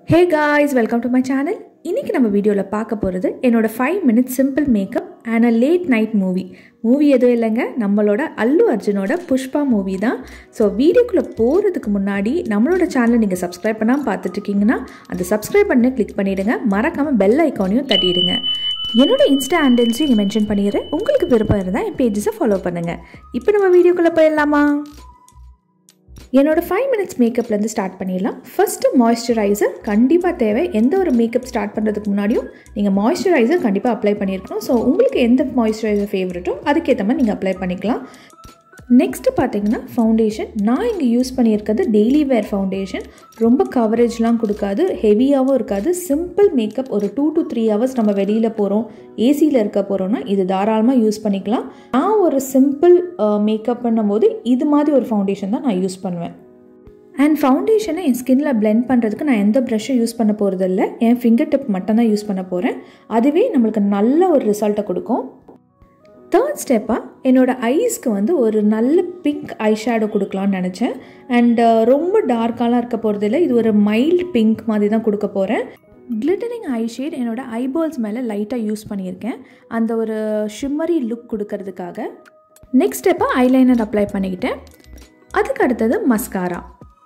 hey guys welcome to my channel இன்றைக்கி நம்ம வீடியோவில் பார்க்க போகிறது என்னோட five minutes simple makeup and a late night movie movie எதுவும் இல்லைங்க நம்மளோட அல்லு அர்ஜுனோட புஷ்பா மூவி தான் ஸோ வீடியோக்குள்ளே போகிறதுக்கு முன்னாடி நம்மளோட சேனலை நீங்கள் சப்ஸ்கிரைப் பண்ணாமல் பார்த்துட்ருக்கீங்கன்னா அந்த சப்ஸ்கிரைப் பண்ணி கிளிக் பண்ணிவிடுங்க மறக்காமல் பெல் ஐக்கானையும் தட்டிடுங்க என்னோட இன்ஸ்டா ஹேண்டில்ஸையும் இங்கே மென்ஷன் பண்ணிடுறேன் உங்களுக்கு விருப்பம் இருந்தால் என் பேஜஸை ஃபாலோ பண்ணுங்கள் இப்போ நம்ம வீடியோக்குள்ளே போயிடலாமா என்னோட ஃபைவ் மினிட்ஸ் மேக்கப்லேருந்து ஸ்டார்ட் பண்ணிடலாம் ஃபஸ்ட்டு மாய்ஸ்சரைசர் கண்டிப்பாக தேவை எந்த ஒரு மேக்கப் ஸ்டார்ட் பண்ணுறதுக்கு முன்னாடியும் நீங்கள் மாய்ஸ்சரைசர் கண்டிப்பாக அப்ளை பண்ணியிருக்கணும் ஸோ உங்களுக்கு எந்த மாய்ஸ்சரைசர் ஃபேவரட்டோ அதுக்கேற்ற மாதிரி நீங்கள் அப்ளை பண்ணிக்கலாம் நெக்ஸ்ட்டு பார்த்தீங்கன்னா ஃபவுண்டேஷன் நான் இங்கே யூஸ் பண்ணியிருக்கிறது டெய்லி வேர் ஃபவுண்டேஷன் ரொம்ப கவரேஜ்லாம் கொடுக்காது ஹெவியாகவும் இருக்காது சிம்பிள் மேக்கப் ஒரு டூ டு த்ரீ ஹவர்ஸ் நம்ம வெளியில் போகிறோம் ஏசியில் இருக்க போகிறோன்னா இது தாராளமாக யூஸ் பண்ணிக்கலாம் நான் ஒரு சிம்பிள் மேக்கப் பண்ணும்போது இது மாதிரி ஒரு ஃபவுண்டேஷன் தான் நான் யூஸ் பண்ணுவேன் அண்ட் ஃபவுண்டேஷனை என் ஸ்கின்ல பிளெண்ட் பண்ணுறதுக்கு நான் எந்த ப்ரஷ்ஷும் யூஸ் பண்ண போகிறதில்ல என் ஃபிங்கர் டிப் மட்டும் தான் யூஸ் பண்ண போகிறேன் அதுவே நம்மளுக்கு நல்ல ஒரு ரிசல்ட்டை கொடுக்கும் தேர்ட் ஸ்டெப்பாக என்னோடய ஐஸ்க்கு வந்து ஒரு நல்ல பிங்க் ஐ ஷேடோ கொடுக்கலான்னு நினச்சேன் அண்ட் ரொம்ப டார்க்காலாம் இருக்க போகிறதில்ல இது ஒரு மைல்ட் பிங்க் மாதிரி தான் கொடுக்க போகிறேன் கிளிட்டரிங் ஐ ஷேட் என்னோடய ஐபால்ஸ் மேலே லைட்டாக யூஸ் பண்ணியிருக்கேன் அந்த ஒரு ஷிம்மரி லுக் கொடுக்கறதுக்காக நெக்ஸ்ட் ஸ்டெப்பாக ஐலைனர் அப்ளை பண்ணிக்கிட்டேன் அதுக்கு அடுத்தது மஸ்காரா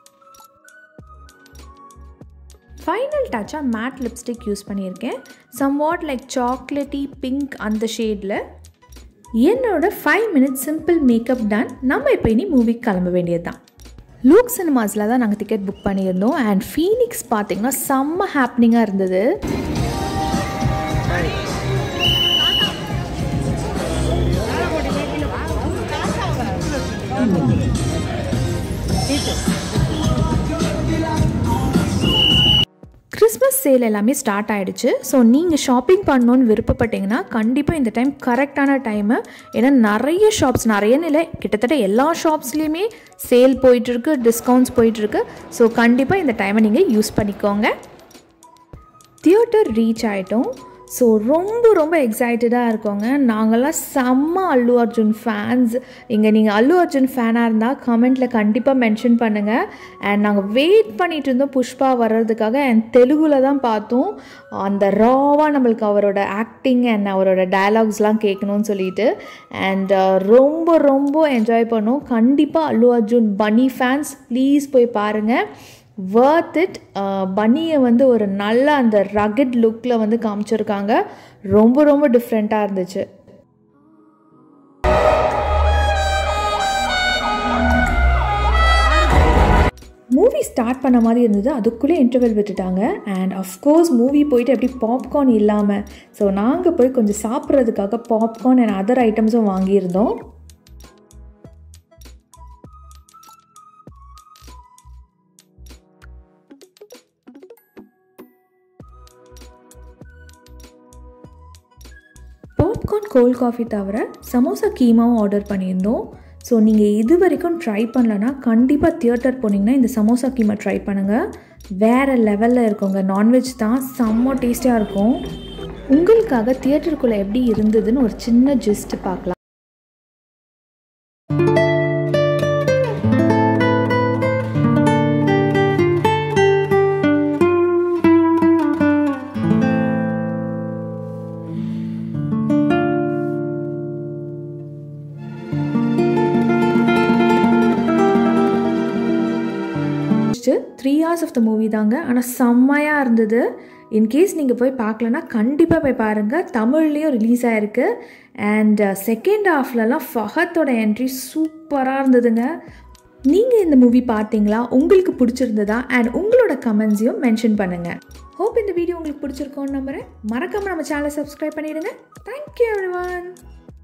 ஃபைனல் டச்சாக மேட் லிப்ஸ்டிக் யூஸ் பண்ணியிருக்கேன் somewhat like chocolatey pink அந்த ஷேடில் என்னோட five minutes simple makeup done நம்ம இப்போ இனி மூவிக்கு கிளம்ப வேண்டியது தான் லூக் சினிமாஸில் தான் நாங்கள் டிக்கெட் புக் பண்ணியிருந்தோம் அண்ட் ஃபீனிக்ஸ் பார்த்திங்கன்னா செம்ம ஹாப்னிங்காக இருந்தது கிறிஸ்மஸ் சேல் எல்லாமே ஸ்டார்ட் ஆகிடுச்சு ஸோ நீங்கள் ஷாப்பிங் பண்ணணுன்னு விருப்பப்பட்டீங்கன்னா கண்டிப்பாக இந்த டைம் கரெக்டான டைமு ஏன்னா நிறைய ஷாப்ஸ் நிறைய நிலை கிட்டத்தட்ட எல்லா ஷாப்ஸ்லேயுமே சேல் போயிட்டுருக்கு டிஸ்கவுண்ட்ஸ் போயிட்டுருக்கு ஸோ கண்டிப்பாக இந்த டைமை நீங்கள் யூஸ் பண்ணிக்கோங்க தியேட்டர் ரீச் ஆகிட்டோம் ஸோ ரொம்ப ரொம்ப எக்ஸைட்டடாக இருக்கோங்க நாங்கள்லாம் செம்ம அல்லு அர்ஜுன் ஃபேன்ஸ் இங்கே நீங்கள் அல்லு அர்ஜுன் ஃபேனாக இருந்தால் கமெண்ட்டில் கண்டிப்பாக மென்ஷன் பண்ணுங்கள் அண்ட் நாங்கள் வெயிட் பண்ணிகிட்டு இருந்தோம் புஷ்பா வர்றதுக்காக அண்ட் தெலுங்கில் தான் பார்த்தோம் அந்த ராவாக நம்மளுக்கு அவரோட ஆக்டிங் அண்ட் அவரோட டயலாக்ஸ்லாம் கேட்கணும்னு சொல்லிட்டு அண்ட் ரொம்ப ரொம்ப என்ஜாய் பண்ணோம் கண்டிப்பாக அல்லு அர்ஜுன் பனி ஃபேன்ஸ் ப்ளீஸ் போய் பாருங்கள் வேர்த் இட் பனியை வந்து ஒரு நல்ல அந்த ரகட் லுக்கில் வந்து காமிச்சிருக்காங்க ரொம்ப ரொம்ப டிஃப்ரெண்ட்டாக இருந்துச்சு மூவி ஸ்டார்ட் பண்ண மாதிரி இருந்தது அதுக்குள்ளே இன்டர்வெல் விட்டுட்டாங்க அண்ட் அஃப்கோர்ஸ் மூவி போயிட்டு எப்படி பாப்கார்ன் இல்லாமல் ஸோ நாங்கள் போய் கொஞ்சம் சாப்பிட்றதுக்காக பாப்கார்ன் அண்ட் அதர் ஐட்டம்ஸும் வாங்கியிருந்தோம் பாப்கார்ன் கோல்ட் காஃபி தவிர சமோசா கீமாவும் ஆர்டர் பண்ணியிருந்தோம் ஸோ நீங்கள் இது வரைக்கும் ட்ரை பண்ணலன்னா கண்டிப்பாக தியேட்டர் போனீங்கன்னா இந்த சமோசா கீமா ட்ரை பண்ணுங்கள் வேறு லெவலில் இருக்குங்க நான்வெஜ் தான் செம்ம டேஸ்டியாக இருக்கும் உங்களுக்காக தியேட்டருக்குள்ளே எப்படி இருந்ததுன்னு ஒரு சின்ன ஜிஸ்ட் பார்க்கலாம் முடிச்சுட்டு three hours of the movie தாங்க ஆனால் செம்மையாக இருந்தது இன்கேஸ் நீங்கள் போய் பார்க்கலன்னா கண்டிப்பாக போய் பாருங்கள் தமிழ்லேயும் ரிலீஸ் ஆகிருக்கு அண்ட் செகண்ட் ஹாஃப்லலாம் ஃபஹத்தோட என்ட்ரி சூப்பராக இருந்ததுங்க நீங்கள் இந்த மூவி பார்த்தீங்களா உங்களுக்கு பிடிச்சிருந்ததா அண்ட் உங்களோட கமெண்ட்ஸையும் மென்ஷன் பண்ணுங்கள் ஹோப் இந்த வீடியோ உங்களுக்கு பிடிச்சிருக்கோன்னு நம்புகிறேன் மறக்காமல் நம்ம சேனலை சப்ஸ்கிரைப் பண்ணிவிடுங்க தேங்க்யூ எவ்ரி ஒன்